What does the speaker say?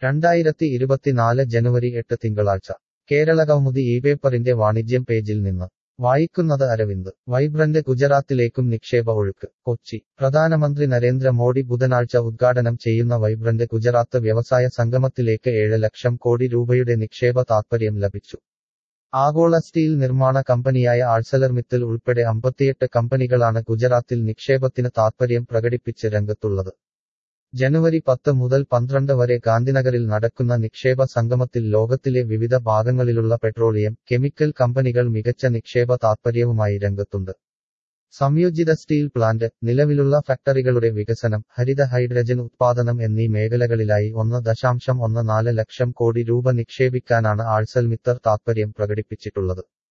രണ്ടായിരത്തി ഇരുപത്തിനാല് ജനുവരി എട്ട് തിങ്കളാഴ്ച കേരളകൗമുദി ഈ പേപ്പറിന്റെ വാണിജ്യം പേജിൽ നിന്ന് വായിക്കുന്നത് അരവിന്ദ് വൈബ്രന്റ് ഗുജറാത്തിലേക്കും നിക്ഷേപ ഒഴുക്ക് കൊച്ചി പ്രധാനമന്ത്രി നരേന്ദ്ര മോഡി ബുധനാഴ്ച ഉദ്ഘാടനം ചെയ്യുന്ന വൈബ്രന്റ് ഗുജറാത്ത് വ്യവസായ സംഗമത്തിലേക്ക് ഏഴ് ലക്ഷം കോടി രൂപയുടെ നിക്ഷേപ താത്പര്യം ലഭിച്ചു ആഗോള സ്റ്റീൽ നിർമ്മാണ കമ്പനിയായ ആഴ്സലർമിത്തൽ ഉൾപ്പെടെ അമ്പത്തിയെട്ട് കമ്പനികളാണ് ഗുജറാത്തിൽ നിക്ഷേപത്തിന് താത്പര്യം പ്രകടിപ്പിച്ച് രംഗത്തുള്ളത് ജനുവരി പത്ത് മുതൽ പന്ത്രണ്ട് വരെ ഗാന്ധിനഗറിൽ നടക്കുന്ന നിക്ഷേപ സംഗമത്തിൽ ലോകത്തിലെ വിവിധ ഭാഗങ്ങളിലുള്ള പെട്രോളിയം കെമിക്കൽ കമ്പനികൾ മികച്ച നിക്ഷേപ താത്പര്യവുമായി രംഗത്തുണ്ട് സംയോജിത സ്റ്റീൽ പ്ലാന്റ് നിലവിലുള്ള ഫാക്ടറികളുടെ വികസനം ഹരിത ഹൈഡ്രജൻ ഉത്പാദനം എന്നീ മേഖലകളിലായി ഒന്ന് ദശാംശം ഒന്ന് നാല് ലക്ഷം കോടി രൂപ നിക്ഷേപിക്കാനാണ് ആഴ്സൽമിത്തർ താത്പര്യം പ്രകടിപ്പിച്ചിട്ടുള്ളത്